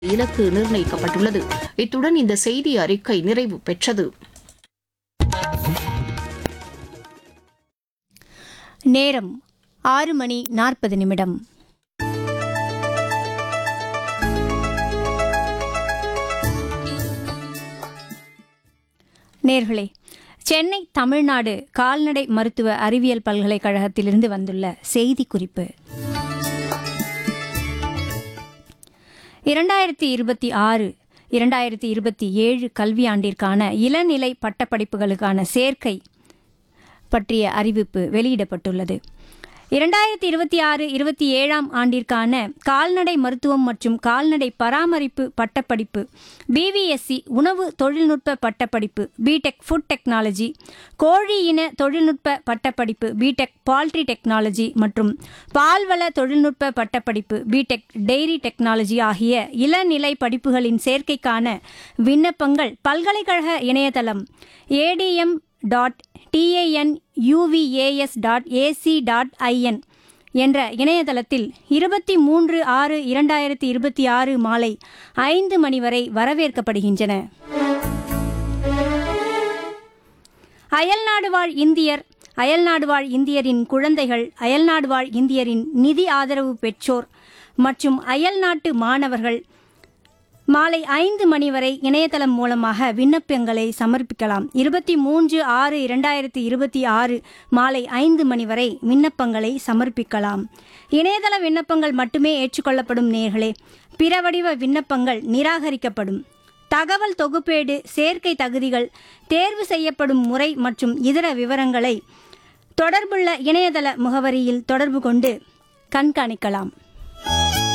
இலக்கு நிர்ணயிக்கப்பட்டுள்ளது இத்துடன் இந்த செய்தி அறிக்கை நிறைவு பெற்றது நேரம் ஆறு மணி நாற்பது நிமிடம் நேர்களே சென்னை தமிழ்நாடு கால்நடை மருத்துவ அறிவியல் பல்கலைக்கழகத்திலிருந்து வந்துள்ள செய்தி குறிப்பு இரண்டாயிரத்தி இருபத்தி ஆறு இரண்டாயிரத்தி இருபத்தி ஏழு கல்வியாண்டிற்கான இளநிலை பட்டப்படிப்புகளுக்கான சேர்க்கை பற்றிய அறிவிப்பு வெளியிடப்பட்டுள்ளது இரண்டாயிரத்தி இருபத்தி ஆறு இருபத்தி ஏழாம் ஆண்டிற்கான கால்நடை மருத்துவம் மற்றும் கால்நடை பராமரிப்பு பட்டப்படிப்பு பிவிஎஸ்சி உணவு தொழில்நுட்ப பட்டப்படிப்பு பிடெக் ஃபுட் டெக்னாலஜி கோழி இன தொழில்நுட்ப பட்டப்படிப்பு பிடெக் பால்ட்ரி டெக்னாலஜி மற்றும் பால்வள தொழில்நுட்ப பட்டப்படிப்பு பிடெக் டெய்ரி டெக்னாலஜி ஆகிய இளநிலை படிப்புகளின் சேர்க்கைக்கான விண்ணப்பங்கள் பல்கலைக்கழக இணையதளம் ADM dot TAN UVAS dot AC dot IN என்ற இணையதளத்தில் இருபத்தி மூன்று ஆறு இரண்டாயிரத்தி இருபத்தி ஆறு மாலை ஐந்து மணி வரை வரவேற்கப்படுகின்றன அயல்நாடு வாழ் இந்தியர் அயல்நாடு வாழ் இந்தியரின் குழந்தைகள் அயல்நாடு வாழ் இந்தியரின் நிதி ஆதரவு பெற்றோர் மற்றும் அயல்நாட்டு மாணவர்கள் மாலை ஐந்து மணி வரை இணையதளம் மூலமாக விண்ணப்பங்களை சமர்ப்பிக்கலாம் இருபத்தி மூன்று ஆறு இரண்டாயிரத்தி இருபத்தி ஆறு மாலை ஐந்து மணி வரை விண்ணப்பங்களை சமர்ப்பிக்கலாம் இணையதள விண்ணப்பங்கள் மட்டுமே ஏற்றுக்கொள்ளப்படும் நேர்களே பிற வடிவ விண்ணப்பங்கள் நிராகரிக்கப்படும் தகவல் தொகுப்பேடு சேர்க்கை தகுதிகள் தேர்வு செய்யப்படும் முறை மற்றும் இதர விவரங்களை தொடர்புள்ள இணையதள முகவரியில் தொடர்பு கொண்டு கண்காணிக்கலாம்